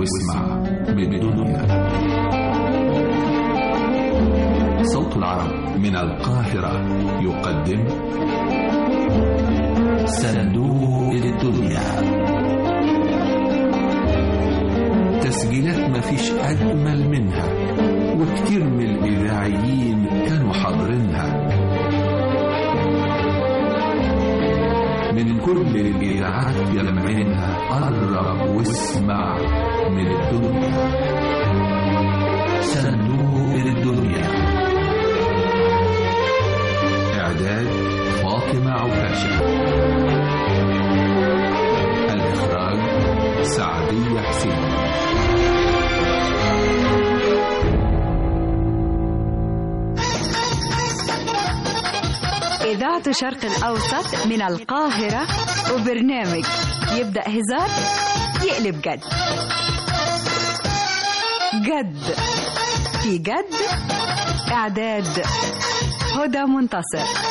واسمع من الدنيا صوت العرب من القاهرة يقدم صندوق الدنيا تسجيلات مفيش أجمل منها وكتير من الإذاعيين كانوا حاضرينها من كل الإذاعات يلمعينها قرب واسمع من الدنيا صندوق الدنيا إعداد فاطمة عكاشة الإخراج سعدية حسين إذاعة الشرق الأوسط من القاهرة وبرنامج يبدأ هزار يقلب جد جد في جد إعداد هدى منتصر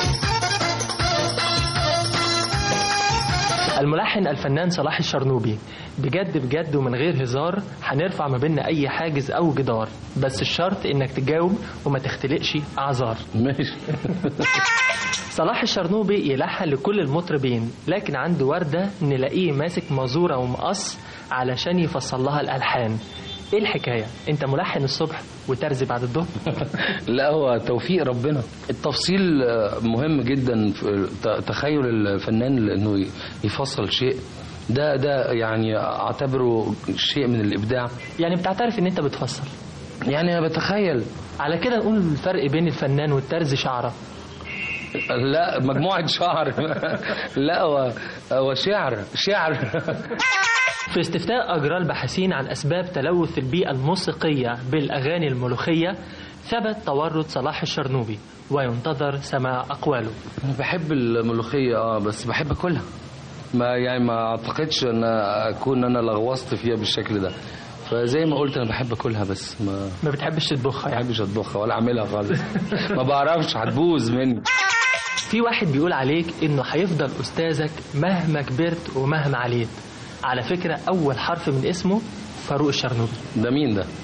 الملحن الفنان صلاح الشرنوبي بجد بجد ومن غير هزار هنرفع ما بيننا اي حاجز او جدار بس الشرط انك تجاوب وما تختلقش اعذار ماشي صلاح الشرنوبي يلحن لكل المطربين لكن عنده وردة نلاقيه ماسك مازورة ومقص علشان يفصل لها الألحان ايه الحكاية انت ملحن الصبح وترزي بعد الظهر لا هو توفيق ربنا التفصيل آه، مهم جدا في ت- تخيل الفنان انه يفصل شيء ده ده يعني اعتبره شيء من الابداع يعني بتعترف ان انت بتفصل يعني انا بتخيل على كده نقول الفرق بين الفنان والترزي شعرة لا مجموعه شعر لا هو هو شعر شعر في استفتاء أجرى الباحثين عن أسباب تلوث البيئة الموسيقية بالأغاني الملوخية ثبت تورط صلاح الشرنوبي وينتظر سماع أقواله انا بحب الملوخيه اه بس بحب اكلها ما يعني ما اعتقدش ان اكون انا لغوصت فيها بالشكل ده فزي ما قلت انا بحب اكلها بس ما ما بتحبش تطبخها ما يعني بحبش اطبخها ولا اعملها خالص ما بعرفش هتبوظ مني في واحد بيقول عليك إنه هيفضل أستاذك مهما كبرت ومهما عليت على فكرة أول حرف من اسمه فاروق الشرنوبي ده مين ده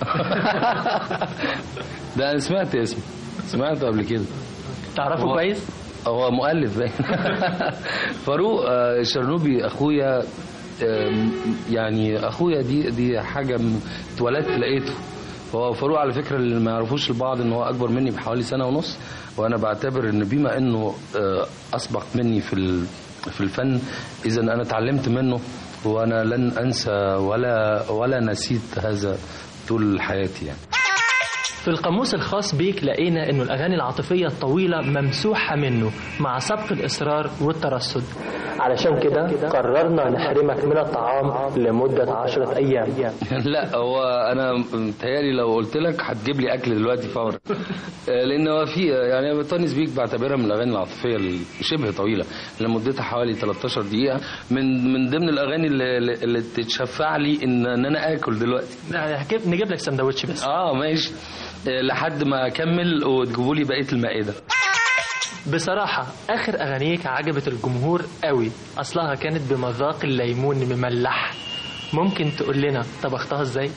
ده انا سمعت اسمه سمعته قبل كده تعرفه هو- كويس؟ هو مؤلف باين فاروق آه، شرنوبي اخويا آم، يعني اخويا دي دي حاجه م- اتولدت لقيته هو فاروق على فكره اللي ما يعرفوش البعض ان هو اكبر مني بحوالي سنه ونص وانا بعتبر ان بما انه آه، اسبق مني في ال- في الفن اذا انا اتعلمت منه وانا لن انسى ولا ولا نسيت هذا طول حياتي يعني في القاموس الخاص بيك لقينا انه الاغاني العاطفيه الطويله ممسوحه منه مع سبق الاصرار والترصد علشان كده قررنا نحرمك من الطعام لمده عشرة ايام لا هو انا متهيألي لو قلت لك هتجيب لي اكل دلوقتي فورا آه، لان هو في يعني أنا توني سبيك بعتبرها من الاغاني العاطفيه شبه طويله اللي مدتها حوالي 13 دقيقه من من ضمن الاغاني اللي, اللي تتشفع لي ان ان انا اكل دلوقتي هجيب- نجيب لك سندوتش بس اه ماشي آه، لحد ما اكمل وتجيبوا لي بقيه المائده بصراحة آخر أغانيك عجبت الجمهور قوي أصلها كانت بمذاق الليمون مملح ممكن تقول لنا طبختها ازاي؟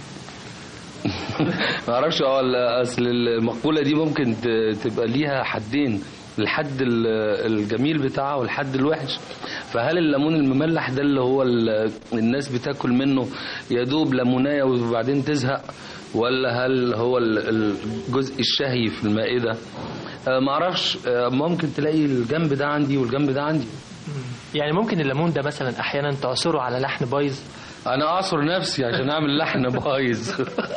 ما اعرفش اه ال- اصل المقوله دي ممكن ت- تبقى ليها حدين الحد ال- الجميل بتاعها والحد الوحش فهل الليمون المملح ده اللي هو ال- الناس بتاكل منه يا دوب ليمونايه وبعدين تزهق ولا هل هو ال- الجزء الشهي في المائده آه، ما اعرفش آه، ممكن تلاقي الجنب ده عندي والجنب ده عندي يعني ممكن الليمون ده مثلا أحيانا تعصره على لحن بايظ انا اعصر نفسي عشان اعمل لحن بايظ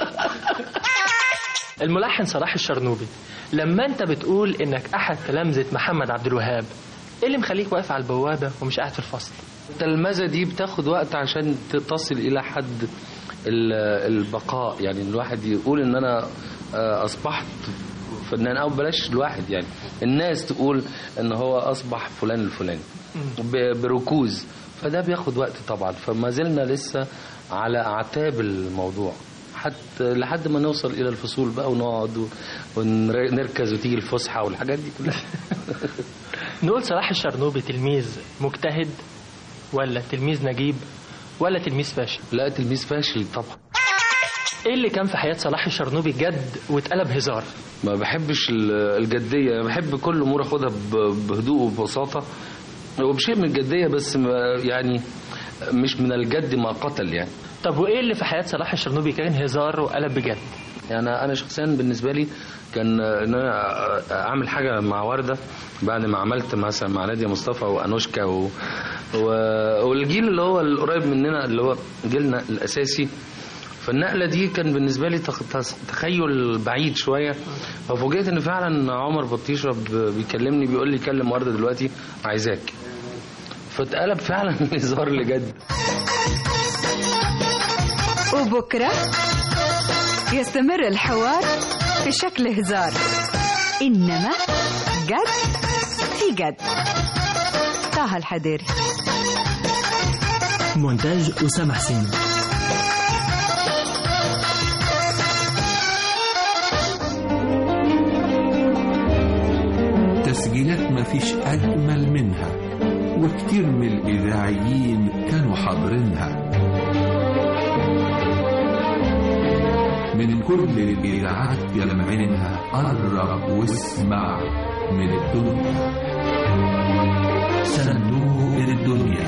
الملحن صلاح الشرنوبي لما انت بتقول انك احد تلامذة محمد عبد الوهاب ايه اللي مخليك واقف على البوابة ومش قاعد في الفصل التلمذة دي بتاخد وقت عشان تصل إلى حد ال- البقاء يعني الواحد يقول إن أنا آه، أصبحت فنان أو بلاش الواحد يعني الناس تقول إن هو أصبح فلان الفلاني ب- بركوز فده بياخد وقت طبعا فما زلنا لسه على أعتاب الموضوع حتى لحد ما نوصل إلى الفصول بقى ونقعد و- ونركز وتيجي الفسحة والحاجات دي كلها نقول صلاح الشرنوبي تلميذ مجتهد ولا تلميذ نجيب ولا تلميذ فاشل لا تلميذ فاشل طبعا ايه اللي كان في حياة صلاح الشرنوبي جد واتقلب هزار ما بحبش ال- الجدية أنا بحب كل أمور أخدها ب- بهدوء وببساطة وبشيء من الجدية بس ما- يعني مش من الجد ما قتل يعني طب وايه اللي في حياة صلاح الشرنوبي كان هزار وقلب بجد يعني انا شخصيا بالنسبه لي كان ان انا اعمل حاجه مع ورده بعد ما عملت مثلا مع ناديه مصطفى وانوشكا و... و... والجيل اللي هو القريب مننا اللي هو جيلنا الاساسي فالنقله دي كان بالنسبه لي تخ... تخ- تخيل بعيد شويه ففوجئت ان فعلا عمر بطيشه ب... بيكلمني بيقول لي كلم ورده دلوقتي عايزاك فاتقلب فعلا هزار لجد وبكرة يستمر الحوار في شكل هزار إنما جد في جد طه الحديري مونتاج أسامة حسين تسجيلات مفيش أجمل منها وكتير من الإذاعيين كانوا حاضرينها من كل الإذاعات جمعينها قرب واسمع من الدنيا صندوق الدنيا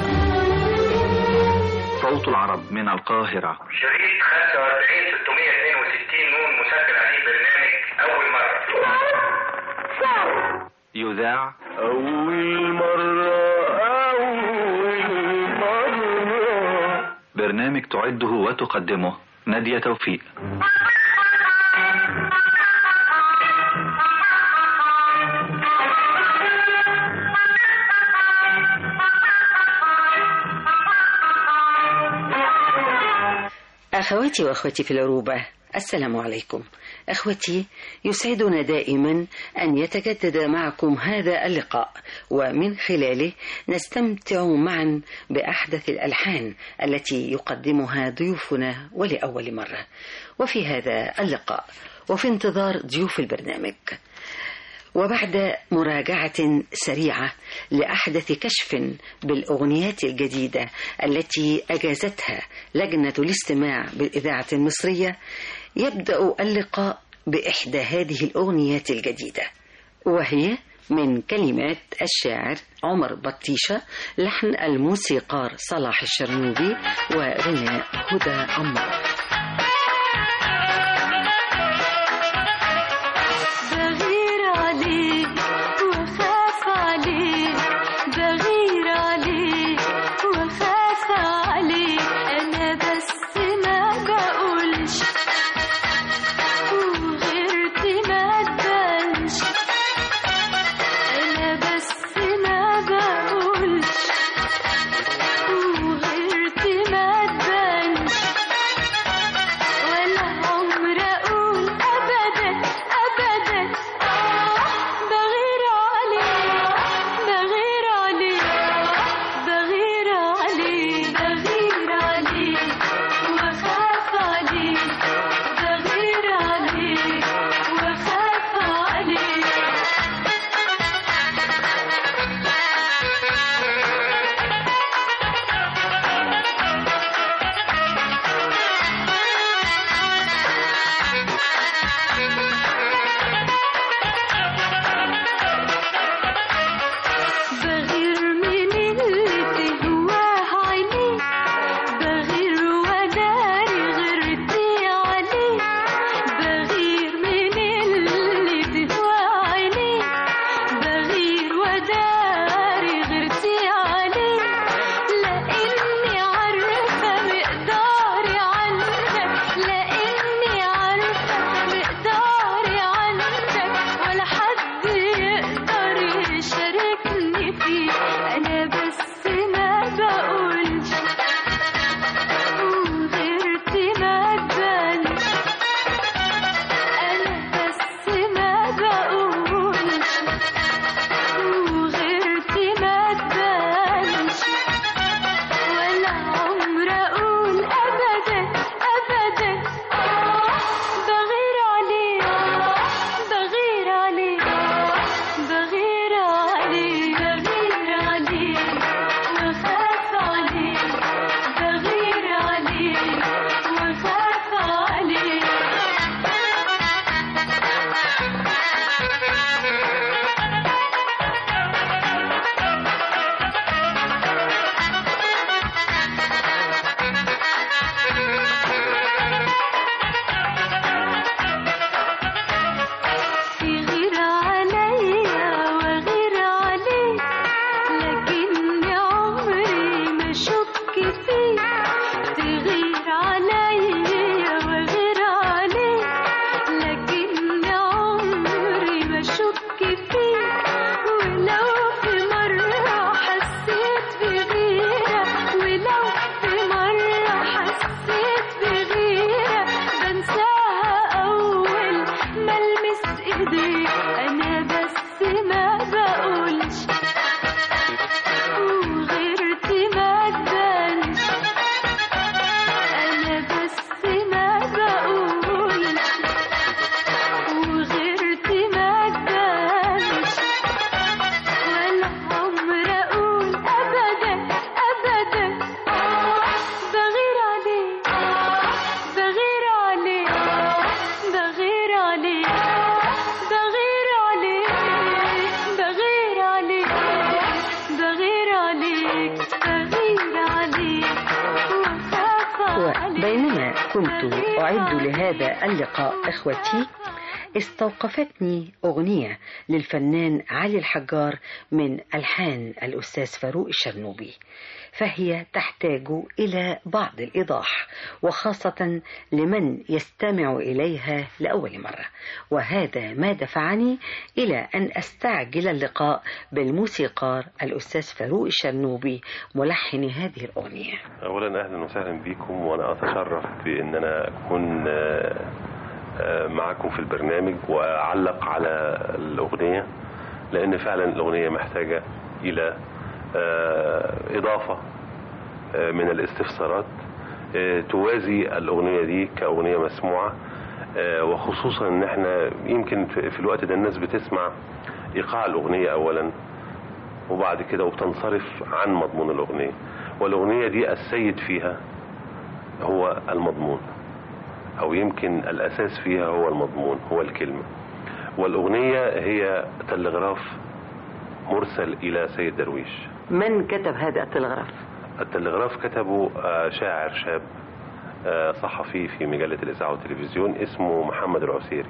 صوت العرب من القاهرة شريط 45 662 نون مسجل عليه برنامج أول مرة يذاع أول مرة أول مرة برنامج تعده وتقدمه نادية توفيق أخواتي وأخوتي في العروبة السلام عليكم أخوتي يسعدنا دائما أن يتجدد معكم هذا اللقاء ومن خلاله نستمتع معا بأحدث الألحان التي يقدمها ضيوفنا ولأول مرة وفي هذا اللقاء وفي انتظار ضيوف البرنامج وبعد مراجعة سريعة لأحدث كشف بالأغنيات الجديدة التي أجازتها لجنة الاستماع بالإذاعة المصرية يبدأ اللقاء بإحدى هذه الأغنيات الجديدة وهي من كلمات الشاعر عمر بطيشة لحن الموسيقار صلاح الشرنوبي وغناء هدى عمار بغير عليك وخاف عليك بغير عليك وخاف عليك انا بس ما بقولش وغيرت ما تبانش انا بس ما بقولش وغيرت ما تبانش أعد لهذا اللقاء إخوتي استوقفتني أغنية للفنان علي الحجار من ألحان الأستاذ فاروق الشرنوبي فهي تحتاج إلى بعض الإيضاح وخاصة لمن يستمع إليها لأول مرة وهذا ما دفعني إلى أن أستعجل اللقاء بالموسيقار الأستاذ فاروق الشرنوبي ملحن هذه الأغنية اولا اهلا وسهلا بكم وانا اتشرف بان انا اكون آه، آه، معكم في البرنامج واعلق على الاغنيه لان فعلا الاغنيه محتاجه الى آه، اضافه آه، من الاستفسارات آه، توازي الاغنيه دي كاغنيه مسموعه آه، وخصوصا ان احنا يمكن في في الوقت ده الناس بتسمع ايقاع الاغنيه اولا وبعد كده وبتنصرف عن مضمون الأغنية والأغنية دي السيد فيها هو المضمون أو يمكن الأساس فيها هو المضمون هو الكلمة والأغنية هي تلغراف مرسل إلى سيد درويش من كتب هذا التلغراف؟ التلغراف كتبه آه، شاعر شاب آه، صحفي في مجلة الإذاعة والتلفزيون اسمه محمد العسيري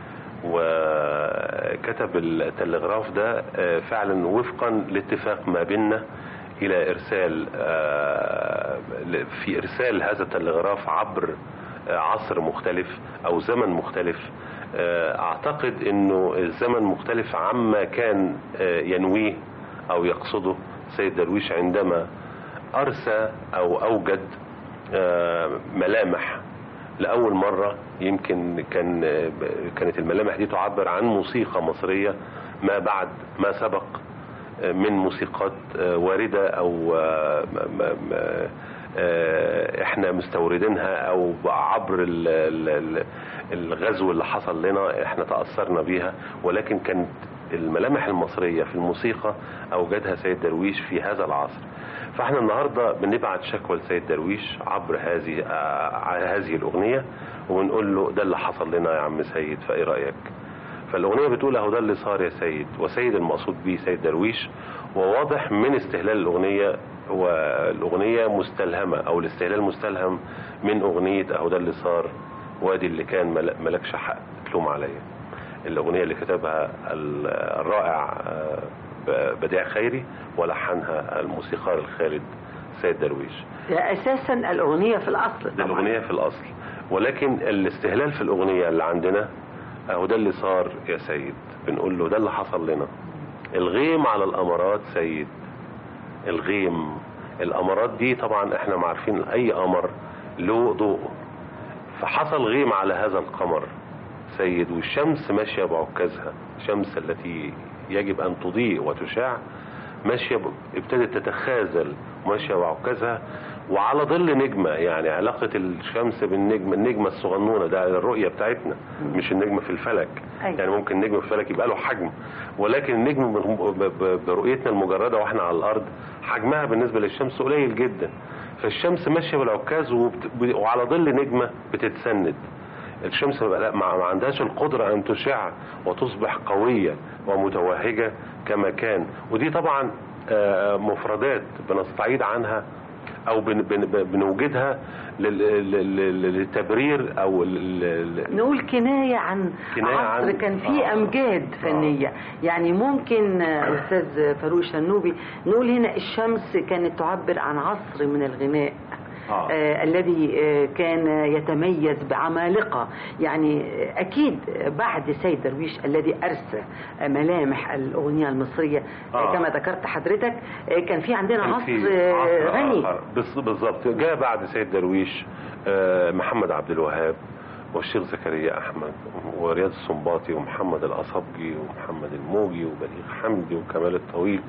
وكتب التلغراف ده آه، فعلا وفقا لاتفاق ما بيننا الى ارسال آه، ل- في ارسال هذا التلغراف عبر آه، عصر مختلف او زمن مختلف آه، اعتقد انه الزمن مختلف عما كان آه، ينويه او يقصده سيد درويش عندما ارسى او اوجد آه، ملامح لأول مرة يمكن كان كانت الملامح دي تعبر عن موسيقى مصرية ما بعد ما سبق من موسيقات واردة أو ما- ما- احنا مستوردينها أو عبر ال- ال- الغزو اللي حصل لنا احنا تأثرنا بيها ولكن كانت الملامح المصرية في الموسيقى أوجدها سيد درويش في هذا العصر فاحنا النهارده بنبعت شكوى لسيد درويش عبر هذه آه هذه الاغنيه ونقول له ده اللي حصل لنا يا عم سيد فايه رايك؟ فالاغنيه بتقول اهو ده اللي صار يا سيد وسيد المقصود به سيد درويش وواضح من استهلال الاغنيه والاغنيه مستلهمه او الاستهلال مستلهم من اغنيه اهو ده اللي صار وادي اللي كان مل- ملكش حق تلوم عليا الاغنيه اللي كتبها ال- الرائع آه، ب- بديع خيري ولحنها الموسيقار الخالد سيد درويش أساسا الأغنية في الأصل ده الأغنية في الأصل ولكن الاستهلال في الأغنية اللي عندنا أهو ده اللي صار يا سيد بنقول له ده اللي حصل لنا الغيم على الأمارات سيد الغيم الأمارات دي طبعا احنا ما عارفين أي قمر له ضوء فحصل غيم على هذا القمر سيد والشمس ماشية بعكازها الشمس التي يجب أن تضيء وتشع ماشية ب- ابتدت تتخاذل ماشية بعكازها وعلى ظل نجمة يعني علاقة الشمس بالنجم النجمة الصغنونة ده الرؤية بتاعتنا مش النجم في الفلك أيوة. يعني ممكن النجم في الفلك يبقى له حجم ولكن النجم ب- ب- برؤيتنا المجردة واحنا على الأرض حجمها بالنسبة للشمس قليل جدا فالشمس ماشية بالعكاز وبت- وعلى ظل نجمة بتتسند الشمس ما لا- ما ما عندهاش القدرة أن تشع وتصبح قوية ومتوهجة كما كان ودي طبعا آه، مفردات بنستعيد عنها أو بن- بن- بنوجدها لل- لل- للتبرير أو ال- ال- نقول كناية عن كناية عصر عن- كان فيه آه. أمجاد فنية يعني ممكن آه، أستاذ فاروق الشنوبي نقول هنا الشمس كانت تعبر عن عصر من الغناء آه. آه الذي آه كان يتميز بعمالقة يعني آه أكيد بعد سيد درويش الذي أرسى آه ملامح الأغنية المصرية آه آه. كما ذكرت حضرتك آه كان في عندنا كان عصر في آه عصر غني آخر. بس- بالظبط جاء بعد سيد درويش آه، محمد عبد الوهاب والشيخ زكريا احمد ورياض السنباطي ومحمد الاصبجي ومحمد الموجي وبليغ حمدي وكمال الطويل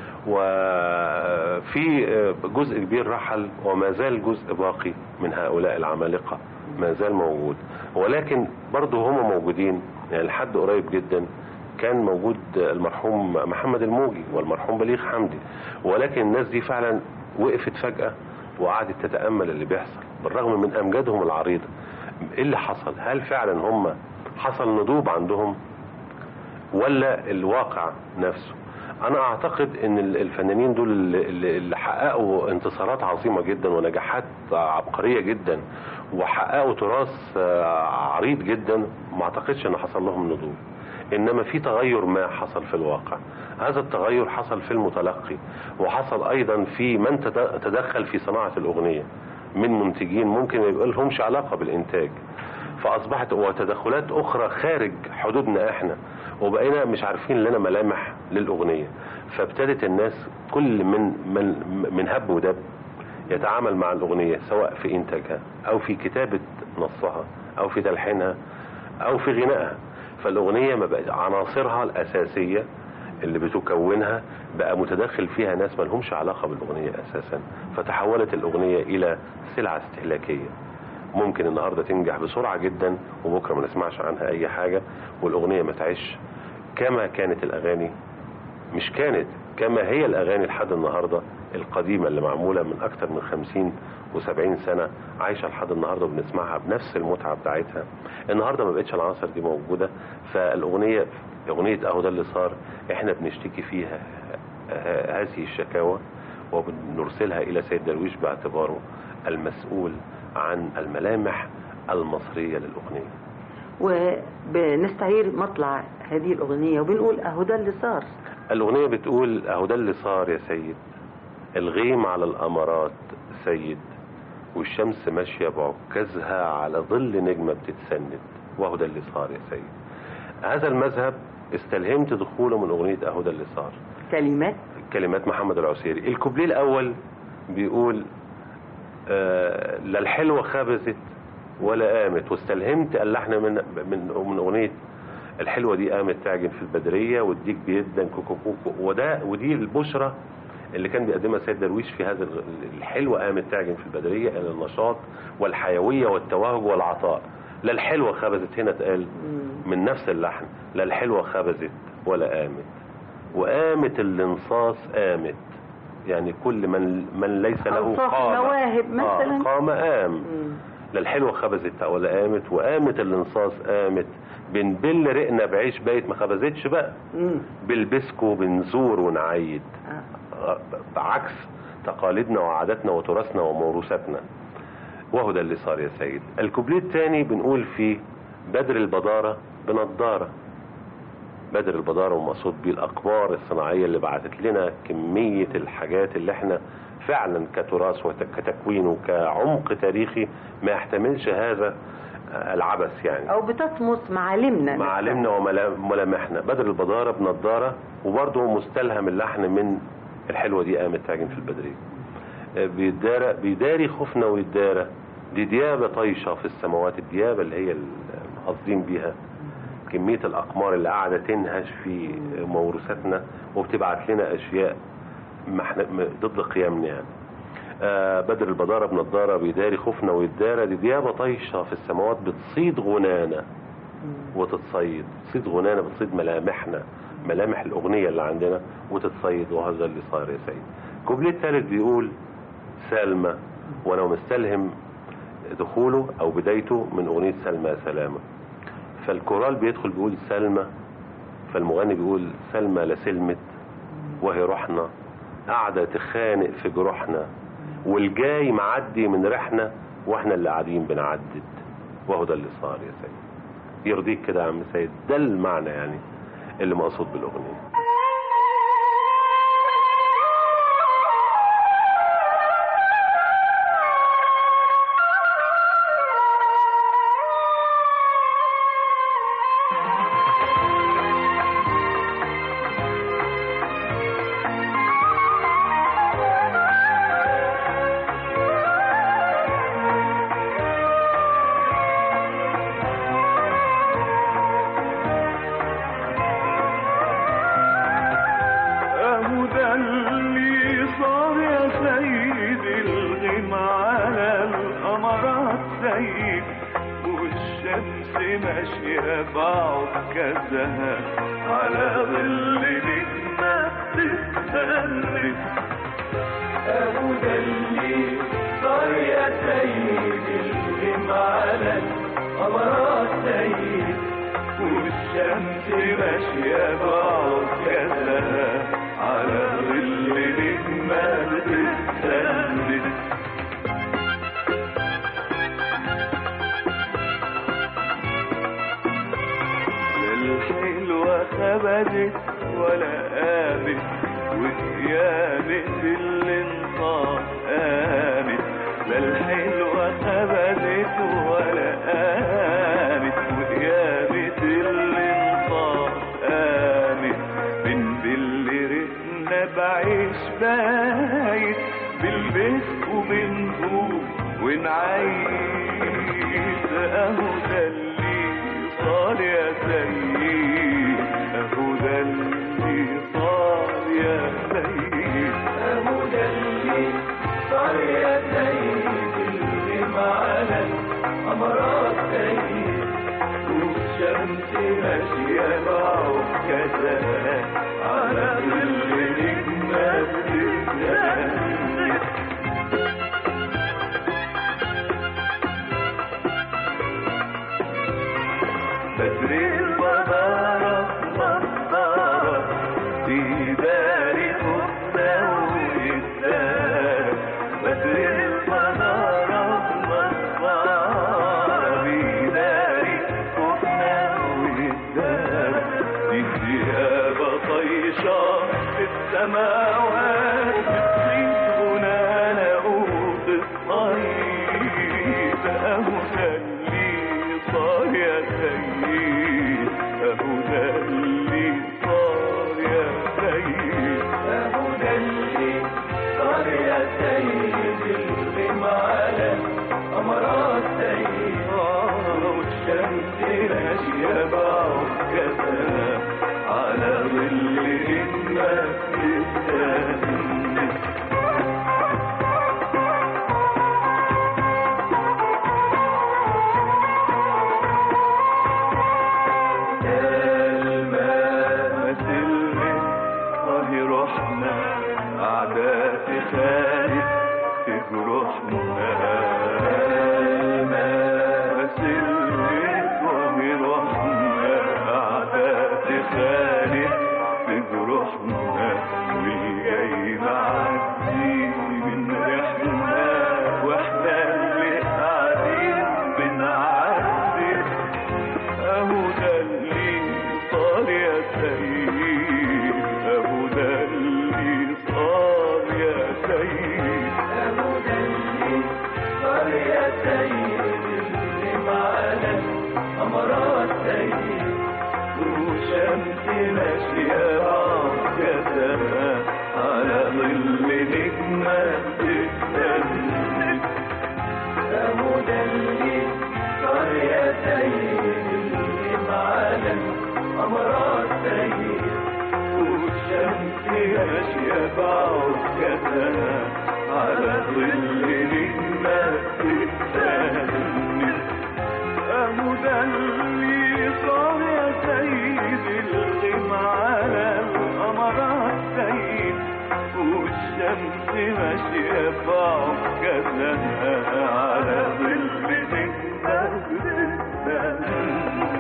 وفي آه، جزء كبير رحل وما زال جزء باقي من هؤلاء العمالقه ما زال موجود ولكن برضه هم موجودين يعني لحد قريب جدا كان موجود المرحوم محمد الموجي والمرحوم بليغ حمدي ولكن الناس دي فعلا وقفت فجأة وقعدت تتأمل اللي بيحصل بالرغم من أمجادهم العريضة إيه اللي حصل هل فعلا هم حصل نضوب عندهم ولا الواقع نفسه انا اعتقد ان ال- الفنانين دول اللي- اللي اللي حققوا انتصارات عظيمه جدا ونجاحات عبقريه جدا وحققوا تراث آه، عريض جدا ما اعتقدش ان حصل لهم نضوج انما في تغير ما حصل في الواقع هذا التغير حصل في المتلقي وحصل ايضا في من تد- تدخل في صناعه الاغنيه من منتجين ممكن ما يبقى لهمش علاقه بالانتاج فاصبحت وتدخلات اخرى خارج حدودنا احنا وبقينا مش عارفين لنا ملامح للاغنيه فابتدت الناس كل من من من هب ودب يتعامل مع الاغنيه سواء في انتاجها او في كتابه نصها او في تلحينها او في غنائها فالاغنيه ما بقت عناصرها الاساسيه اللي بتكونها بقى متدخل فيها ناس ما لهمش علاقه بالاغنيه اساسا فتحولت الاغنيه الى سلعه استهلاكيه ممكن النهارده تنجح بسرعه جدا وبكره ما نسمعش عنها اي حاجه والاغنيه ما تعيش كما كانت الاغاني مش كانت كما هي الاغاني لحد النهارده القديمه اللي معموله من اكتر من 50 و70 سنه عايشه لحد النهارده وبنسمعها بنفس المتعه بتاعتها النهارده ما بقتش العناصر دي موجوده فالاغنيه اغنيه اهو ده اللي صار احنا بنشتكي فيها ه- هذه الشكاوى وبنرسلها الى سيد درويش باعتباره المسؤول عن الملامح المصريه للاغنيه وبنستعير مطلع هذه الأغنية وبنقول أهو ده اللي صار الأغنية بتقول أهو ده اللي صار يا سيد الغيم على الأمارات سيد والشمس ماشية بعكازها على ظل نجمة بتتسند وأهو ده اللي صار يا سيد هذا المذهب استلهمت دخوله من أغنية أهو ده اللي صار كلمات كلمات محمد العسيري الكوبليه الأول بيقول آه لا الحلوة خبزت ولا قامت واستلهمت اللحن من من من أغنية الحلوة دي قامت تعجن في البدرية والديك بيدن كوكو كوكو وده ودي البشرة اللي كان بيقدمها سيد درويش في هذا ال- الحلوة قامت تعجن في البدرية إلى النشاط والحيوية والتوهج والعطاء لا الحلوة خبزت هنا اتقال من نفس اللحن لا الحلوة خبزت ولا قامت وقامت الانصاص قامت يعني كل من من ليس له أوصاف قامة مواهب مثلاً. آه قام قام لا الحلوة خبزت ولا قامت وقامت الانصاص قامت بنبل رقنا بعيش بايت ما خبزتش بقى بالبسكو بنزور ونعيد آه، بعكس تقاليدنا وعاداتنا وتراثنا وموروثاتنا وهو ده اللي صار يا سيد الكوبليه الثاني بنقول فيه بدر البدارة بنضارة بدر البدارة ومقصود بيه الأقمار الصناعية اللي بعتت لنا كمية الحاجات اللي احنا فعلا كتراث وكتكوين وكعمق تاريخي ما يحتملش هذا العبث يعني أو بتطمس معالمنا معالمنا وملامحنا بدر البدارة بنضارة وبرضه مستلهم اللحن من الحلوة دي قامت تعجن في البدرية آه، بيدارى بيداري خوفنا ويدارى دي ديابة طايشة في السماوات الديابة اللي هي قاصدين بيها كمية الأقمار اللي قاعدة تنهش في موروثاتنا وبتبعت لنا أشياء ما احنا م- ضد قيمنا يعني آه، بدر البدارة بنضارة بيداري خوفنا ويدارى دي ديابة طايشة في السماوات بتصيد غنانا وتتصيد تصيد غنانا بتصيد ملامحنا ملامح الأغنية اللي عندنا وتتصيد وهذا اللي صار يا سيد الكوبليه الثالث بيقول سلمى وانا مستلهم دخوله او بدايته من اغنية سلمى يا سلامة فالكورال بيدخل بيقول سلمى فالمغني بيقول سلمى لسلمت وهي روحنا قاعدة تخانق في جروحنا والجاي معدي من ريحنا واحنا اللي قاعدين بنعدد وهو ده اللي صار يا سيد يرضيك كده يا عم سيد ده المعنى يعني اللي مقصود بالاغنيه اهو ده اللي صار يا سيد الغيم على القمرات سيد والشمس ماشية بعكازها على ظل نجمة بتتسند اهو ده اللي صار يا سيد الغيم على القمرات سيد والشمس ماشية بعكازها على ظل نجمة بتتسند الحلوة خبزت ولا قامت وقيامة الانصاف قامت لا الحلوة خبزت ولا قامت وقيامة الانصاف قامت من باللي رقنا بعيش بايت بالبس وبنقوم ونعيش اهو ده اللي صار يا سيد اهو ده اللي صار يا سيد اهو ده اللي صار يا سيد اللي معانا امراض سيد والشمس ماشية بعكسها على ظل نجمة بتتهنى بدر البدارة نصارى في دار حسنى وإسلام بدر البدارة نصارى في دار حسنى وإسلام دي ثياب طيشة في السماوات بتصيب غنانا قوت الصيف أهو ده اللي صار يا سيد أهو ده اللي صار يا سيد أهو ده اللي صار يا سيد اللي معانا أمراض سيد والشمس ماشية بعكسها على ظل نجمة بتستنى الماء سلمت وهي روحنا أعداء خالد في جروحنا الماء سلمت وهي روحنا أعداء خالد في جروحنا والجاي معدي من ريحنا واحنا اللي قاعدين بنعدي أهو ده اللي صار يا سيد أهو ده اللي صار يا سيد أهو ده اللي صار يا سيد اللي معانا أمراض سيد وشمس ماشية عكسها على ظل نجمة بتستنى أهو ده اللي صار يا سيد اللي معانا أمراض سيد والشمس ماشية بعكسها على ظل نجمة بتستنى أهو ده اللي صار يا سيد اللي معانا الأمراض سيد والشمس ماشية بعكسها على ظل نجمة بتستنى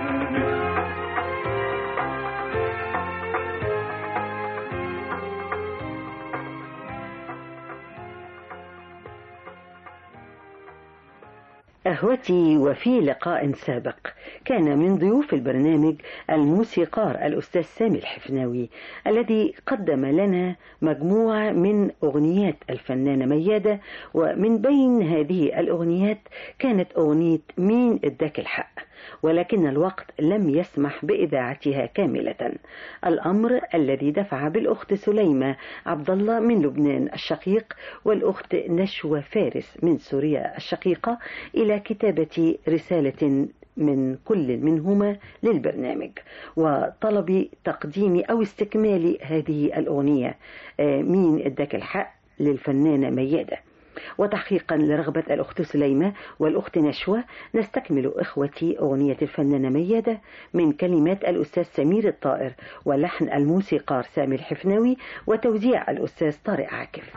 أهوتي وفي لقاء سابق كان من ضيوف البرنامج الموسيقار الأستاذ سامي الحفناوي الذي قدم لنا مجموعة من أغنيات الفنانة ميادة ومن بين هذه الأغنيات كانت أغنية مين اداك الحق ولكن الوقت لم يسمح بإذاعتها كاملة الأمر الذي دفع بالأخت سليمة عبد الله من لبنان الشقيق والأخت نشوى فارس من سوريا الشقيقة إلى كتابة رسالة من كل منهما للبرنامج وطلب تقديم أو استكمال هذه الأغنية آه، مين اداك الحق للفنانة ميادة وتحقيقا لرغبة الأخت سليمة والأخت نشوى نستكمل إخوتي أغنية الفنانة ميادة من كلمات الأستاذ سمير الطائر ولحن الموسيقار سامي الحفناوي وتوزيع الأستاذ طارق عاكف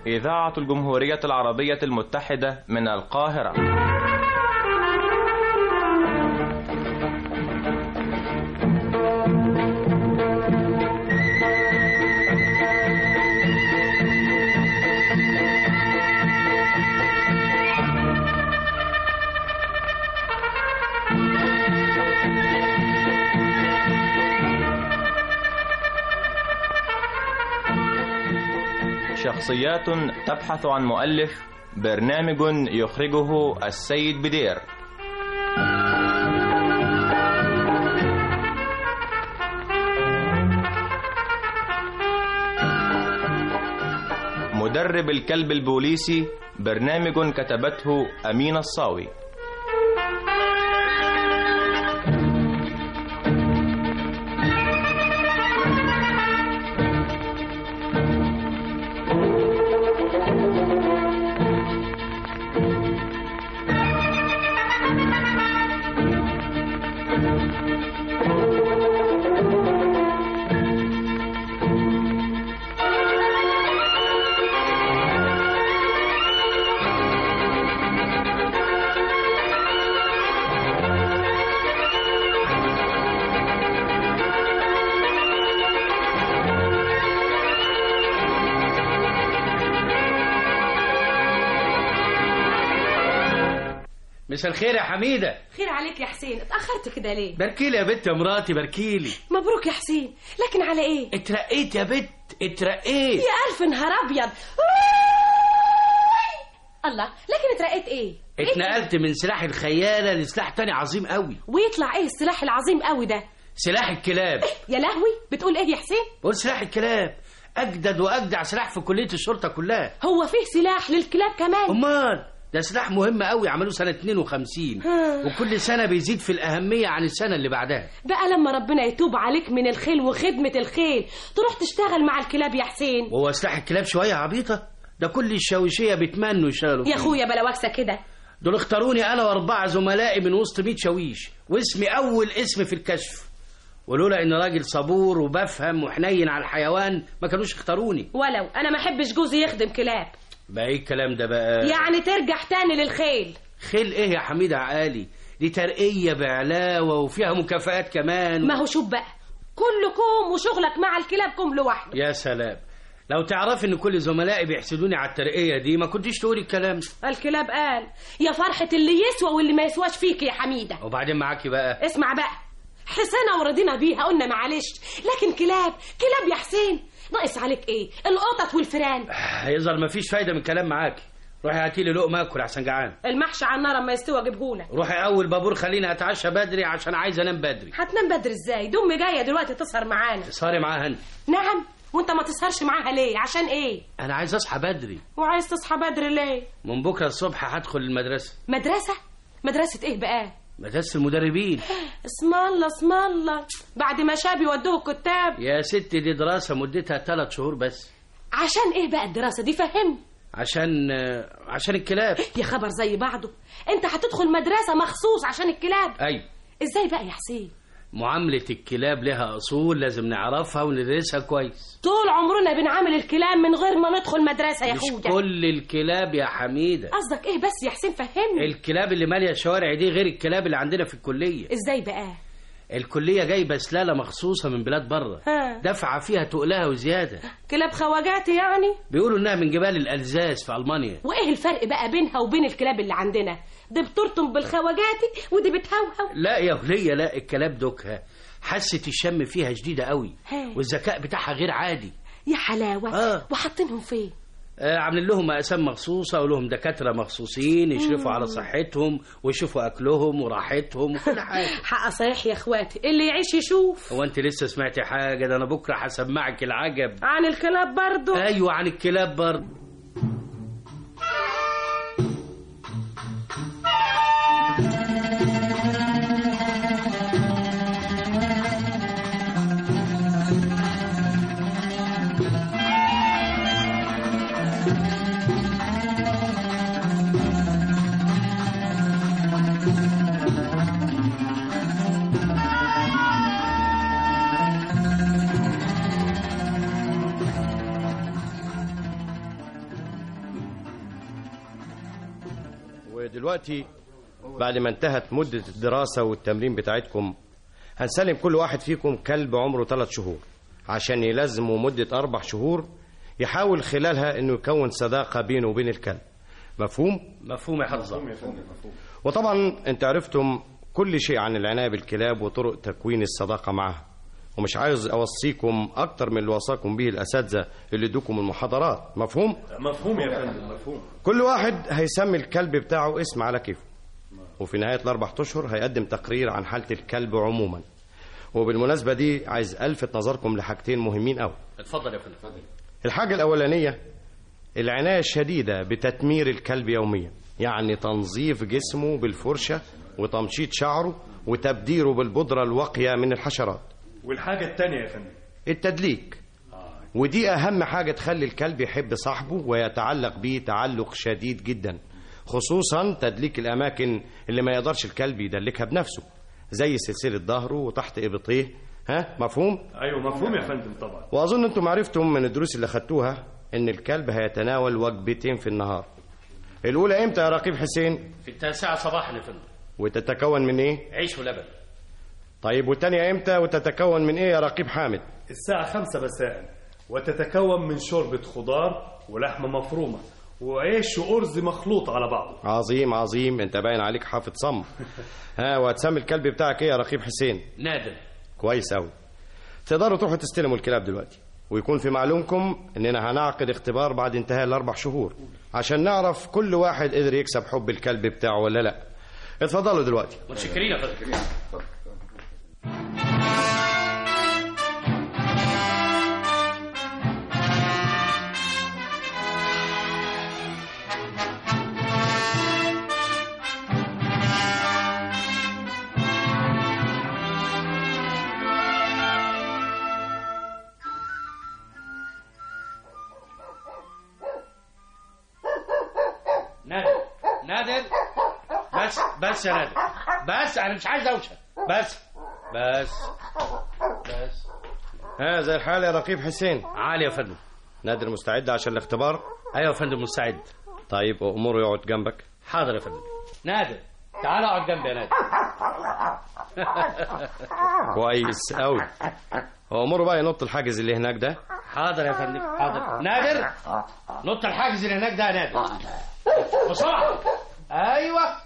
إذاعة الجمهورية العربية المتحدة من القاهرة شخصيات تبحث عن مؤلف برنامج يخرجه السيد بدير مدرب الكلب البوليسي برنامج كتبته أمين الصاوي مساء الخير يا حميدة خير عليك يا حسين اتأخرت كده ليه باركيلي يا بت يا مراتي باركيلي مبروك يا حسين لكن على ايه اترقيت يا بت اترقيت يا ألف نهار أبيض الله لكن اترقيت ايه إيه اتنقلت من سلاح الخيالة لسلاح تاني عظيم قوي ويطلع ايه السلاح العظيم قوي ده سلاح الكلاب يا لهوي بتقول ايه يا حسين بقول سلاح الكلاب اجدد واجدع سلاح في كلية الشرطة كلها هو فيه سلاح للكلاب كمان امال ده سلاح مهم قوي عملوه سنة 52 ها. وكل سنة بيزيد في الأهمية عن السنة اللي بعدها بقى لما ربنا يتوب عليك من الخيل وخدمة الخيل تروح تشتغل مع الكلاب يا حسين وهو سلاح الكلاب شوية عبيطة ده كل الشاويشية بيتمنوا يشتغلوا يا فيه. اخويا بلا وكسة كده دول اختاروني انا واربعه زملائي من وسط 100 شاويش واسمي اول اسم في الكشف ولولا ان راجل صبور وبفهم وحنين على الحيوان ما كانوش اختاروني ولو انا ما احبش جوزي يخدم كلاب بقى ايه الكلام ده بقى يعني ترجع تاني للخيل خيل ايه يا حميدة عقالي دي ترقية بعلاوة وفيها مكافآت كمان ما هو شوف بقى كلكم وشغلك مع الكلاب كم لوحده يا سلام لو تعرف ان كل زملائي بيحسدوني على الترقية دي ما كنتيش تقولي الكلام ده الكلاب قال يا فرحة اللي يسوى واللي ما يسواش فيك يا حميدة وبعدين معاكي بقى اسمع بقى حسنا ورضينا بيها قلنا معلش لكن كلاب كلاب يا حسين ناقص عليك ايه القطط والفيران هيظهر مفيش فايدة من الكلام معاكي روحي هاتي لي لقمة اكل احسن جعان المحشي على النار اما يستوى اجيبهولك روحي اول بابور خليني اتعشى بدري عشان عايز انام بدري هتنام بدري ازاي دي امي جايه دلوقتي تسهر معانا سهري معاها انت نعم وانت ما تسهرش معاها ليه عشان ايه انا عايز اصحى بدري وعايز تصحى بدري ليه من بكره الصبح هدخل المدرسه مدرسه مدرسه ايه بقى مدرسه المدربين اسم الله اسم الله بعد ما شاب يودوه الكتاب يا ستي دي دراسه مدتها ثلاث شهور بس عشان ايه بقى الدراسه دي فهمني عشان عشان الكلاب يا خبر زي بعضه انت هتدخل مدرسه مخصوص عشان الكلاب ايوه ازاي بقى يا حسين معامله الكلاب لها اصول لازم نعرفها وندرسها كويس طول عمرنا بنعامل الكلاب من غير ما ندخل مدرسه يا مش اخويا كل الكلاب يا حميده قصدك ايه بس يا حسين فهمني الكلاب اللي ماليه الشوارع دي غير الكلاب اللي عندنا في الكليه ازاي بقى الكليه جايبه سلاله مخصوصه من بلاد بره ها. دافعه فيها تقلها وزياده كلاب خواجاتي يعني بيقولوا انها من جبال الالزاز في المانيا وايه الفرق بقى بينها وبين الكلاب اللي عندنا دي بترطم بالخواجاتي ودي بتهوهو لا يا ولية لا الكلاب دوكها حاسة الشم فيها شديدة قوي ها. والذكاء بتاعها غير عادي يا حلاوه آه. وحاطينهم فين آه عاملين لهم أقسام مخصوصة ولهم دكاترة مخصوصين يشرفوا مم. على صحتهم ويشوفوا أكلهم وراحتهم وكل حاجة حق صحيح يا اخواتي اللي يعيش يشوف هو أنت لسه سمعتي حاجة ده أنا بكرة هسمعك العجب عن الكلاب برضو أيوة عن الكلاب برضه دلوقتي بعد ما انتهت مدة الدراسة والتمرين بتاعتكم هنسلم كل واحد فيكم كلب عمره ثلاث شهور عشان يلازمه مدة أربع شهور يحاول خلالها إنه يكون صداقة بينه وبين الكلب مفهوم؟ مفهوم يا حضرتك وطبعا انت عرفتم كل شيء عن العناية بالكلاب وطرق تكوين الصداقة معها ومش عايز أوصيكم أكتر من اللي وصاكم به الأساتذة اللي ادوكم المحاضرات مفهوم؟ مفهوم يا فندم مفهوم كل واحد هيسمي الكلب بتاعه اسم على كيفه وفي نهاية الأربع أشهر هيقدم تقرير عن حالة الكلب عموما وبالمناسبة دي عايز ألفت نظركم لحاجتين مهمين أوي اتفضل يا فندم الحاجة الأولانية العناية الشديدة بتتمير الكلب يوميا يعني تنظيف جسمه بالفرشة وتمشيط شعره وتبديره بالبودرة الواقية من الحشرات والحاجة التانية يا فندم التدليك ودي أهم حاجة تخلي الكلب يحب صاحبه ويتعلق بيه تعلق شديد جدا خصوصا تدليك الأماكن اللي ما يقدرش الكلب يدلكها بنفسه زي سلسلة ظهره وتحت إبطيه ها مفهوم؟ ايوه مفهوم يا فندم طبعا وأظن أنتم عرفتم من الدروس اللي خدتوها إن الكلب هيتناول وجبتين في النهار الأولى إمتى يا رقيب حسين؟ في التاسعة صباحا يا فندم وتتكون من إيه؟ عيش ولبن طيب والتانية إمتى وتتكون من إيه يا رقيب حامد؟ الساعة خمسة مساء وتتكون من شوربة خضار ولحمة مفرومة وعيش وأرز مخلوط على بعضه عظيم عظيم أنت باين عليك حافظ صم ها وهتسمي الكلب بتاعك إيه يا رقيب حسين؟ نادر كويس أوي تقدروا تروحوا تستلموا الكلاب دلوقتي ويكون في معلومكم اننا هنعقد اختبار بعد انتهاء الاربع شهور عشان نعرف كل واحد قدر يكسب حب الكلب بتاعه ولا لا اتفضلوا دلوقتي متشكرين يا فندم نادر نادر بس بس يا نادر بس انا مش عايز اوشك بس بس بس ها زي الحال يا رقيب حسين عالي يا فندم نادر مستعد عشان الاختبار ايوه يا فندم مستعد طيب امره يقعد جنبك حاضر يا فندم نادر تعال اقعد جنبي يا نادر كويس قوي امره بقى ينط الحاجز اللي هناك ده حاضر يا فندم حاضر نادر نط الحاجز اللي هناك ده يا نادر بسرعه ايوه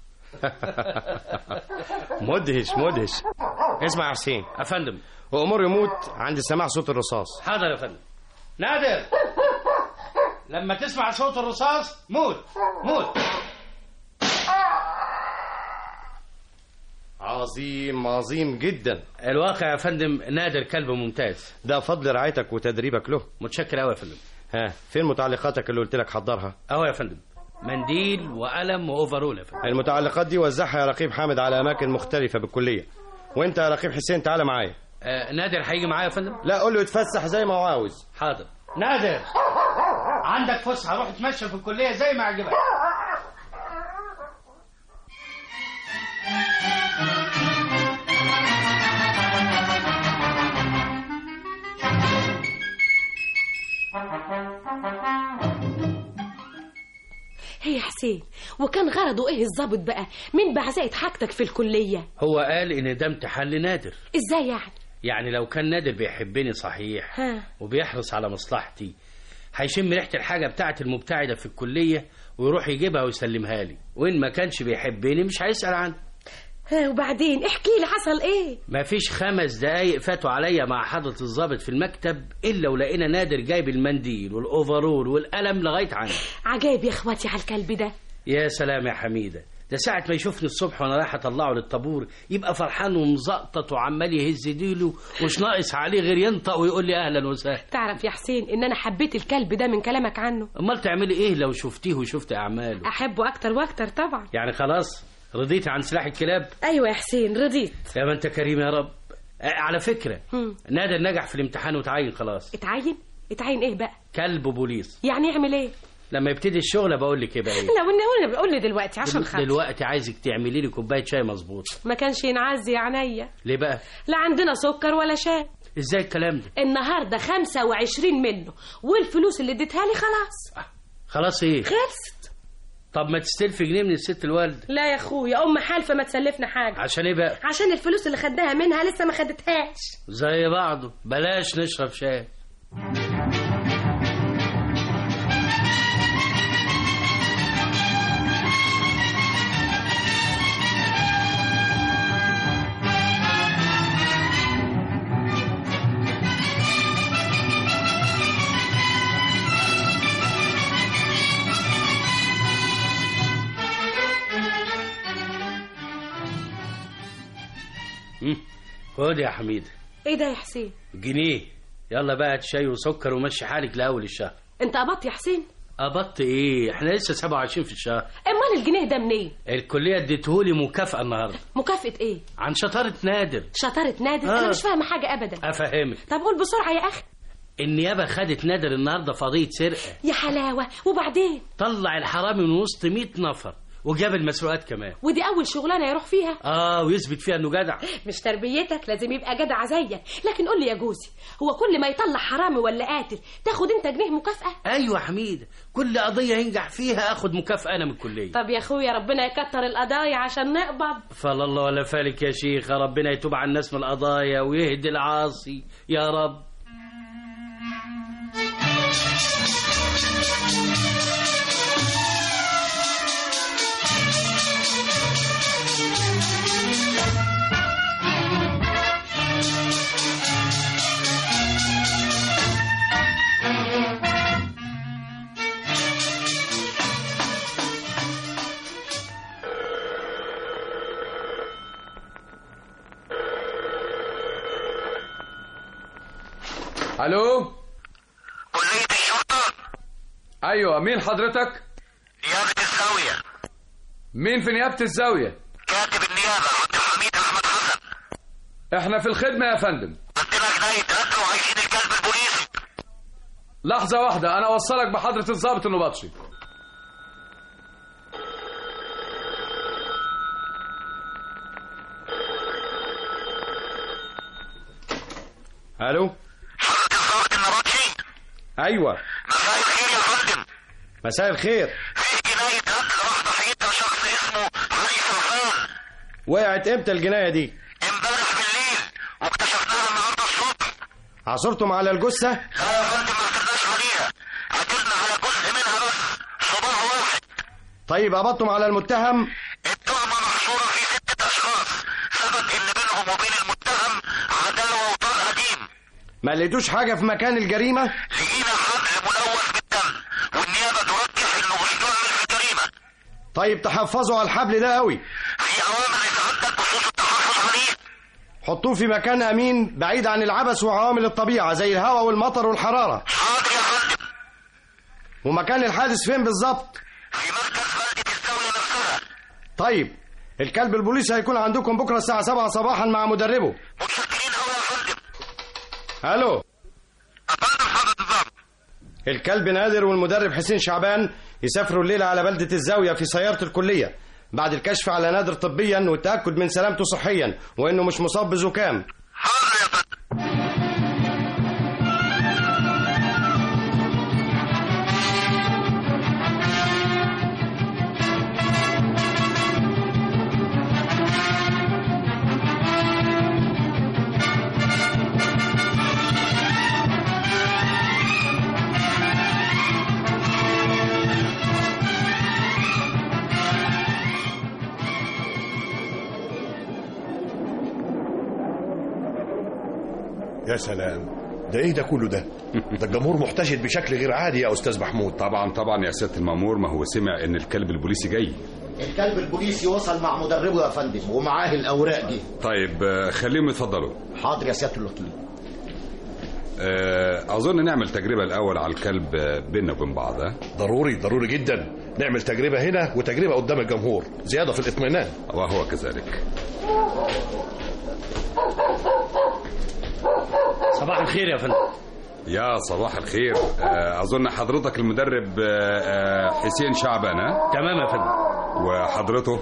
مدهش مدهش اسمع يا حسين يا فندم وامر يموت عند سماع صوت الرصاص حاضر يا فندم نادر لما تسمع صوت الرصاص موت موت عظيم عظيم جدا الواقع يا فندم نادر كلب ممتاز ده فضل رعايتك وتدريبك له متشكر قوي يا فندم ها فين متعلقاتك اللي قلت لك حضرها اهو يا فندم منديل وقلم واوفرول يا فندم المتعلقات دي وزعها يا رقيب حامد على اماكن مختلفه بالكليه وانت يا رقيب حسين تعالى معايا آه نادر هيجي معايا يا فندم لا قول له يتفسح زي ما هو عاوز حاضر نادر عندك فسحه روح اتمشى في الكليه زي ما يعجبك هي يا حسين وكان غرضه ايه الظابط بقى من بعزقة حاجتك في الكلية هو قال ان ده امتحان لنادر ازاي يعني يعني لو كان نادر بيحبني صحيح ها وبيحرص على مصلحتي هيشم ريحة الحاجة بتاعة المبتعدة في الكلية ويروح يجيبها ويسلمها لي وإن ما كانش بيحبني مش هيسأل عنها ها وبعدين احكي لي حصل ايه ما فيش خمس دقايق فاتوا عليا مع حضرة الضابط في المكتب إلا ولقينا نادر جايب المنديل والأوفرول والقلم لغاية عندي عجايب يا اخواتي على الكلب ده يا سلام يا حميدة ده ساعة ما يشوفني الصبح وأنا رايح أطلعه للطابور يبقى فرحان ومزقطط وعمال يهز ديله ومش ناقص عليه غير ينطق ويقول لي أهلا وسهلا تعرف يا حسين ان انا حبيت الكلب ده من كلامك عنه أمال تعملي إيه لو شفتيه وشفت أعماله احبه اكتر واكتر طبعا يعني خلاص رضيت عن سلاح الكلاب ايوه يا حسين رضيت يا ما انت كريم يا رب آه، على فكرة هم. نادر نجح في الامتحان وتعين خلاص اتعين اتعين ايه بقى كلب بوليس يعني يعمل ايه لما يبتدي الشغل بقول لك يبقى ايه لا قلنا قلنا قول لي دلوقتي عشان خاطر دلوقتي عايزك تعملي لي كوبايه شاي مظبوط ما كانش ينعز يا عينيا ليه بقى لا عندنا سكر ولا شاي ازاي الكلام ده النهارده 25 منه والفلوس اللي اديتها لي خلاص خلاص ايه خلصت طب ما تستلفي جنيه من الست الوالده لا يا اخويا ام حالفه ما تسلفنا حاجه عشان ايه بقى عشان الفلوس اللي خدناها منها لسه ما خدتهاش زي بعضه بلاش نشرب شاي مم. خد يا حميد ايه ده يا حسين جنيه يلا بقى شاي وسكر ومشي حالك لاول الشهر انت قبضت يا حسين قبضت ايه احنا لسه 27 في الشهر امال الجنيه ده منين الكليه اديتهولي مكافاه النهارده مكافاه ايه عن شطاره نادر شطاره نادر آه. انا مش فاهمه حاجه ابدا افهمك طب قول بسرعه يا اخي النيابه خدت نادر النهارده في قضيه سرقه يا حلاوه وبعدين طلع الحرامي من وسط 100 نفر وجاب المسروقات كمان ودي اول شغلانه يروح فيها اه ويثبت فيها انه جدع مش تربيتك لازم يبقى جدع زيك لكن قول لي يا جوزي هو كل ما يطلع حرامي ولا قاتل تاخد انت جنيه مكافاه ايوه يا حميد كل قضيه ينجح فيها اخد مكافاه انا من الكليه طب يا اخويا ربنا يكتر القضايا عشان نقبض فلا الله ولا فالك يا شيخ ربنا يتوب على الناس من القضايا ويهدي العاصي يا رب الو كلية الشرطة ايوه مين حضرتك نيابة الزاوية مين في نيابة الزاوية كاتب النيابة عبد الحميد أحمد حسن احنا في الخدمة يا فندم عندنا جناية قتل وعايزين الكلب البوليسي لحظة واحدة انا اوصلك بحضرة الضابط النبطشي الو حضرة الضابط النبطشي ايوه مساء الخير يا فندم مساء الخير في جناية قتل راح ضحيتها شخص اسمه علي سرفان وقعت امتى الجنايه دي امبارح بالليل واكتشفناها النهارده الصبح عثرتم على الجثه لا يا فندم ما قدرناش عليها قدرنا على جزء منها بس صباع واحد طيب قبضتم على المتهم التهمة محصورة في ستة أشخاص ثبت إن بينهم وبين المتهم عداوة وطار قديم ما لقيتوش حاجه في مكان الجريمه لقينا حبل ملوث بالدم والنيابة ترجح إنه مستعمل في جريمة طيب تحفظوا على الحبل ده قوي في أوامر لسعادتك بخصوص التحفظ عليه حطوه في مكان امين بعيد عن العبث وعوامل الطبيعه زي الهواء والمطر والحراره حاضر يا فندم ومكان الحادث فين بالظبط في مركز بلدة الزاوية نفسها طيب الكلب البوليسي هيكون عندكم بكره الساعه 7 صباحا مع مدربه متشكرين أوي يا فندم الو أفندم حضرة الضابط الكلب نادر والمدرب حسين شعبان يسافروا الليله على بلده الزاويه في سياره الكليه بعد الكشف على نادر طبيا والتاكد من سلامته صحيا وانه مش مصاب بزكام حاضر يا فندم يا سلام ده ايه ده كله ده ده الجمهور محتشد بشكل غير عادي يا استاذ محمود طبعا طبعا يا سياده المامور ما هو سمع ان الكلب البوليسي جاي الكلب البوليسي وصل مع مدربه يا فندم ومعاه الاوراق دي طيب آه، خليهم يتفضلوا حاضر يا سياده الوكيل آه، اظن نعمل تجربه الاول على الكلب آه، بيننا وبين بعض ها؟ ضروري ضروري جدا نعمل تجربه هنا وتجربه قدام الجمهور زياده في الاطمئنان وهو كذلك صباح الخير يا فندم يا صباح الخير آه، اظن حضرتك المدرب آه، آه، حسين شعبان ها تمام يا فندم وحضرته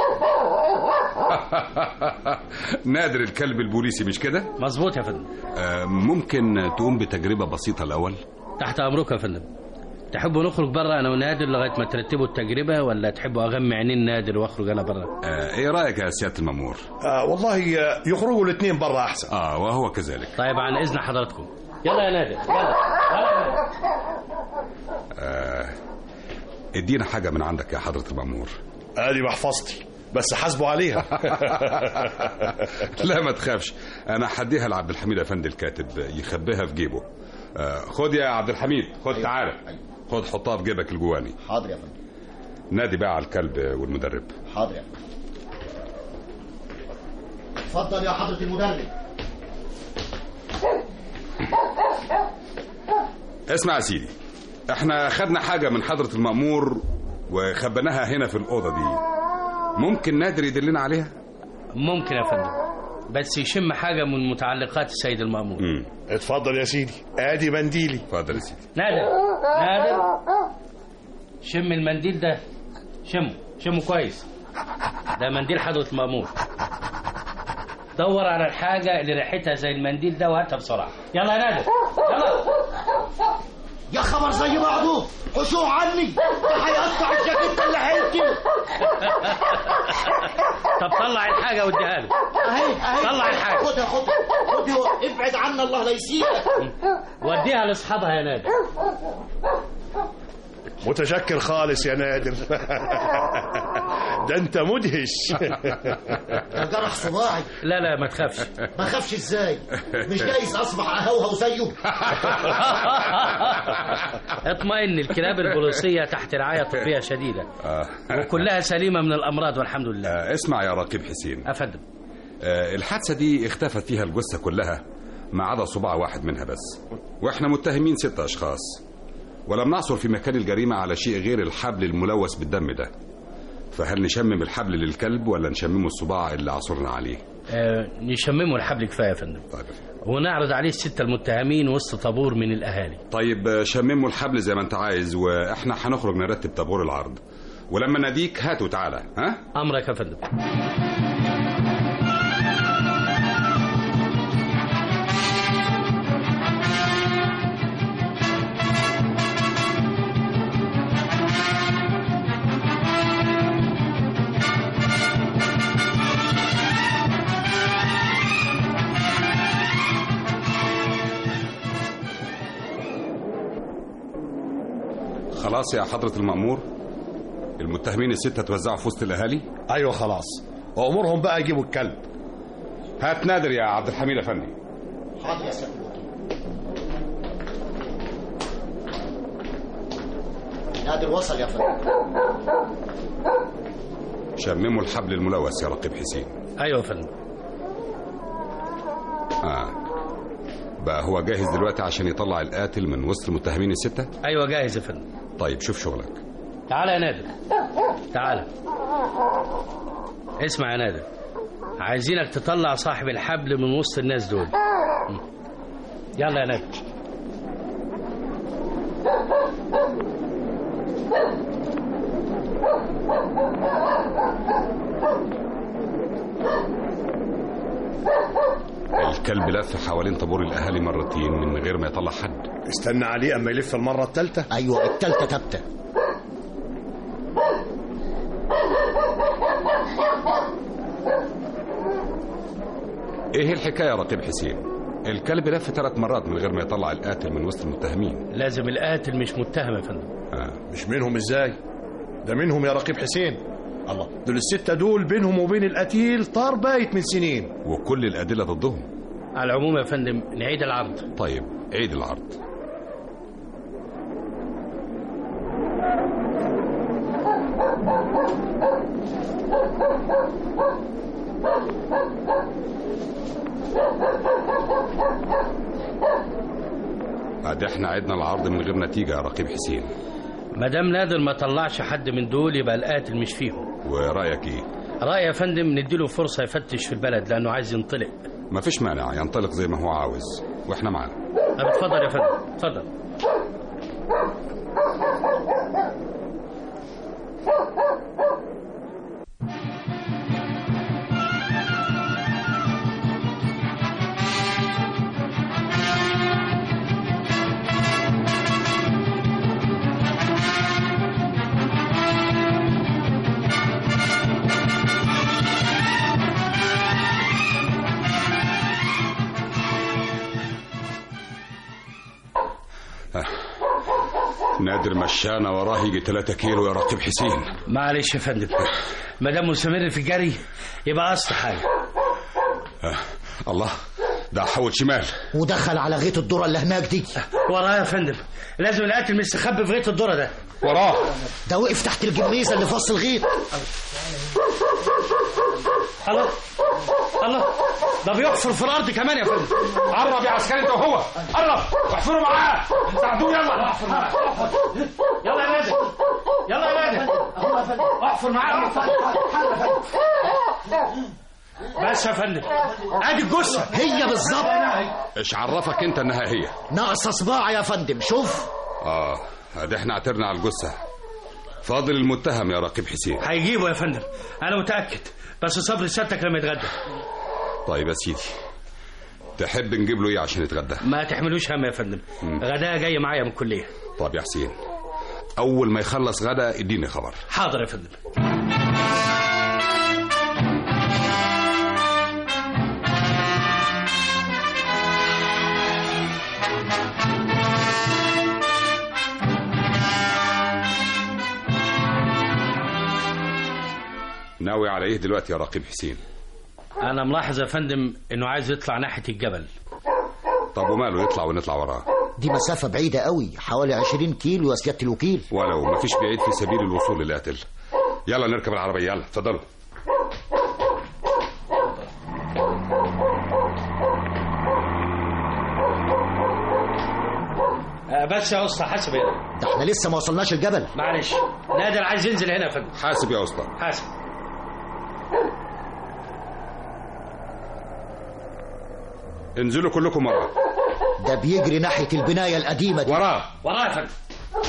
نادر الكلب البوليسي مش كده مظبوط يا فندم آه، ممكن تقوم بتجربه بسيطه الاول تحت امرك يا فندم تحبوا نخرج بره انا ونادر لغايه ما ترتبوا التجربه ولا تحبوا اغمي عينين نادر واخرج انا بره آه ايه رايك يا سياده المامور آه والله آه، يخرجوا الاثنين بره احسن اه وهو كذلك طيب عن اذن حضراتكم يلا يا نادر يلا آه ادينا حاجه من عندك يا حضره المامور ادي محفظتي بس حاسبوا عليها لا ما تخافش انا هديها لعبد الحميد افندي الكاتب يخبيها في جيبه آه خد يا عبد الحميد خد تعالى خد حطها في جيبك الجواني حاضر يا فندم نادي بقى على الكلب والمدرب حاضر يا فندم اتفضل يا حضرة المدرب اسمع يا سيدي احنا خدنا حاجة من حضرة المأمور وخبيناها هنا في الأوضة دي ممكن نادر يدلنا عليها ممكن يا فندم بس يشم حاجه من متعلقات السيد المامور اتفضل يا سيدي ادي منديلي اتفضل يا سيدي نادر نادر شم المنديل ده شمه شمه كويس ده منديل حضرة المأمور دور على الحاجة اللي ريحتها زي المنديل ده وهاتها بسرعة يلا يا نادر يلا يا خبر زي بعضه حشوه عني ده هيقطع الجاكيت اللي حيلتي طب طلع الحاجة واديها له اهي اهي طلع الحاجة. خدها خدها خدها ابعد عنا الله لا يسيئك وديها لاصحابها يا نادر متشكر خالص يا نادر ده انت مدهش ده جرح صباعي لا لا ما تخافش ما خافش ازاي مش جايز اصبح اهوهو زيه اطمئن الكلاب البوليسية تحت رعاية طبية شديدة وكلها سليمة من الأمراض والحمد لله آه اسمع يا رقيب حسين أفندم آه الحادثة دي اختفت فيها الجثة كلها ما عدا صباع واحد منها بس واحنا متهمين ست أشخاص ولم نعثر في مكان الجريمة على شيء غير الحبل الملوث بالدم ده فهل نشمم الحبل للكلب ولا نشممه الصباع اللي عثرنا عليه آه نشممه الحبل كفاية يا فندم طيب ونعرض عليه الستة المتهمين وسط طابور من الأهالي طيب آه، شمموا الحبل زي ما انت عايز واحنا هنخرج نرتب طابور العرض ولما ناديك هات وتعالى ها أمرك يا فندم خلاص يا حضرة المأمور المتهمين الستة توزعوا في وسط الأهالي ايوه خلاص وامرهم بقى يجيبوا الكلب هات نادر يا عبد الحميد أفندي حاضر يا سيادة الوكيل نادر وصل يا فندم شمموا الحبل الملوث يا رقيب حسين أيوة يا فندم آه. بقى هو جاهز دلوقتي عشان يطلع القاتل من وسط المتهمين الستة أيوة جاهز يا فندم طيب شوف شغلك تعالى يا نادر تعالى اسمع يا نادر عايزينك تطلع صاحب الحبل من وسط الناس دول م. يلا يا نادر الكلب لف حوالين طابور الأهالي مرتين من غير ما يطلع حد استنى عليه اما يلف المره الثالثه ايوه التالتة تابتة ايه الحكاية يا رقيب حسين الكلب لف ثلاث مرات من غير ما يطلع القاتل من وسط المتهمين لازم القاتل مش متهم يا فندم آه. مش منهم ازاي ده منهم يا رقيب حسين الله دول الستة دول بينهم وبين القتيل طار بايت من سنين وكل الأدلة ضدهم على العموم يا فندم نعيد العرض طيب عيد العرض بعد احنا عدنا العرض من غير نتيجة يا رقيب حسين ما دام نادر ما طلعش حد من دول يبقى القاتل مش فيهم ورأيك ايه رأي يا فندم نديله فرصة يفتش في البلد لأنه عايز ينطلق مفيش مانع ينطلق زي ما هو عاوز واحنا معانا طب اتفضل يا فندم اتفضل نادر مشانا وراه يجي 3 كيلو يا رقيب حسين معلش يا فندم ما دام مستمر في الجري يبقى اصل حاجه آه. الله ده حول شمال ودخل على غيط الذره اللي هناك دي وراه يا فندم لازم القاتل مستخبي في غيط الذره ده وراه ده وقف تحت الجميزه اللي في وسط الغيط الله الله ده بيحفر في الارض كمان يا فندم قرب يا عسكري انت وهو قرب واحفروا معاه ساعدوه يلا احفر معاه يلا يا نادر يلا يا نادر احفر معاه بس يا فندم ادي الجثه هي بالظبط ايش عرفك انت انها هي ناقصه صباع يا فندم شوف اه ادي احنا عثرنا على الجثه فاضل المتهم يا رقيب حسين هيجيبه يا فندم انا متاكد بس صبر سيادتك لما يتغدى طيب يا سيدي تحب نجيب له ايه عشان يتغدى ما تحملوش هم يا فندم غداء جاي معايا من الكليه طب يا حسين اول ما يخلص غدا اديني خبر حاضر يا فندم ناوي على ايه دلوقتي يا رقيب حسين انا ملاحظ يا فندم انه عايز يطلع ناحيه الجبل طب وماله يطلع ونطلع وراه دي مسافه بعيده قوي حوالي 20 كيلو يا سياده الوكيل ولو مفيش بعيد في سبيل الوصول للقاتل يلا نركب العربيه يلا اتفضلوا آه، بس يا اسطى حاسب هنا ده احنا لسه ما وصلناش الجبل معلش نادر عايز ينزل هنا يا فندم حاسب يا اسطى حاسب انزلوا كلكم وراه ده بيجري ناحيه البنايه القديمه دي وراه وراه يا فندم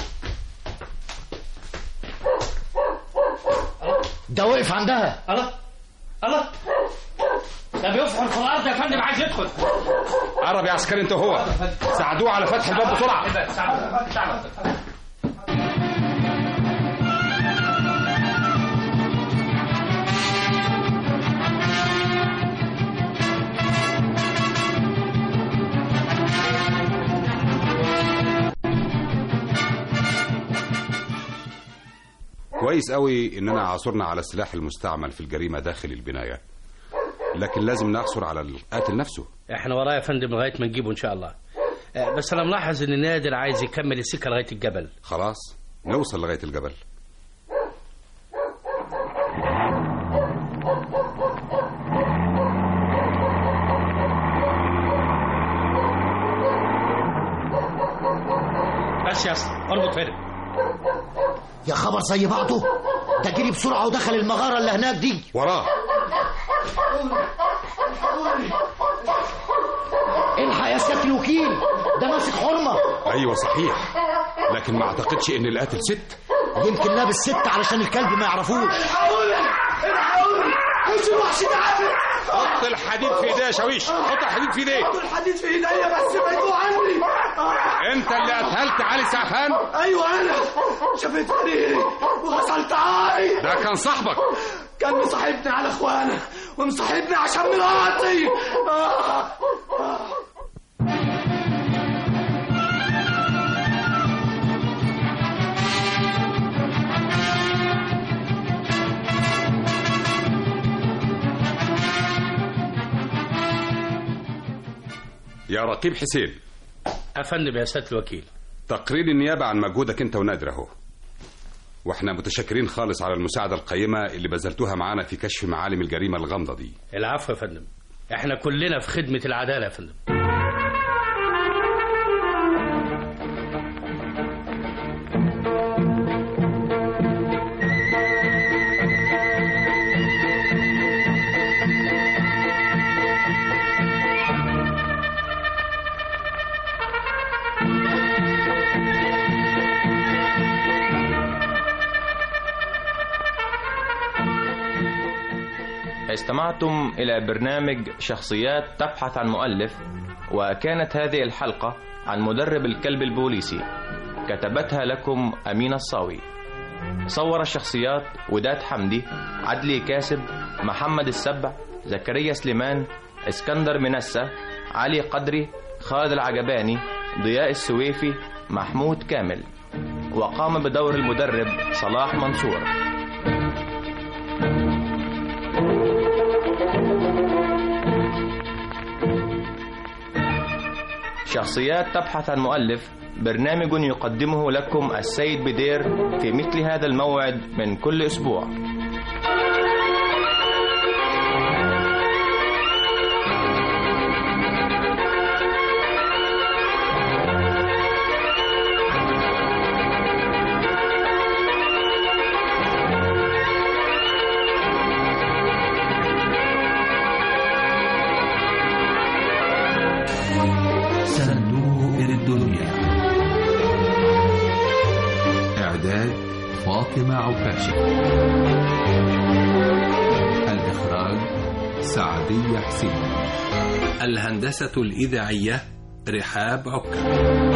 ده وقف عندها الله الله ده بيفحر في الارض يا فندم عايز يدخل قرب يا عسكري انت وهو ساعدوه على فتح الباب بسرعه ساعده ساعده كويس قوي اننا عثرنا على السلاح المستعمل في الجريمه داخل البنايه لكن لازم نعثر على القاتل نفسه احنا وراه يا فندم لغايه ما نجيبه ان شاء الله آه، بس انا ملاحظ ان نادر عايز يكمل السكه لغايه الجبل خلاص نوصل لغايه الجبل بس يا اسطى اربط هنا يا خبر زي بعضه ده جري بسرعه ودخل المغاره اللي هناك دي وراه الحق يا سياده الوكيل ده ماسك حرمه ايوه صحيح لكن ما اعتقدش ان القاتل ست يمكن لابس ست علشان الكلب ما يعرفوش الحقوني الحقوني مش الوحش ده عافر حط الحديد في ايديه يا شاويش حط الحديد في ايديه حط الحديد في ايديا بس بعيدوا عني انت اللي قتلت علي سعفان ايوه انا شفت فريقي وغسلت عاري ده كان صاحبك كان مصاحبني على اخوانا ومصاحبني عشان مراتي آه. آه. يا رقيب حسين افندم يا سياده الوكيل تقرير النيابه عن مجهودك انت ونادر اهو واحنا متشكرين خالص على المساعده القيمه اللي بذلتوها معانا في كشف معالم الجريمه الغامضه دي العفو يا فندم احنا كلنا في خدمه العداله يا فندم استمعتم إلى برنامج شخصيات تبحث عن مؤلف وكانت هذه الحلقة عن مدرب الكلب البوليسي كتبتها لكم أمين الصاوي صور الشخصيات وداد حمدي عدلي كاسب محمد السبع زكريا سليمان اسكندر منسة علي قدري خالد العجباني ضياء السويفي محمود كامل وقام بدور المدرب صلاح منصور شخصيات تبحث عن مؤلف برنامج يقدمه لكم السيد بدير في مثل هذا الموعد من كل أسبوع صندوق الدنيا إعداد فاطمة عكاشة الإخراج سعدية حسين الهندسة الإذاعية رحاب عكا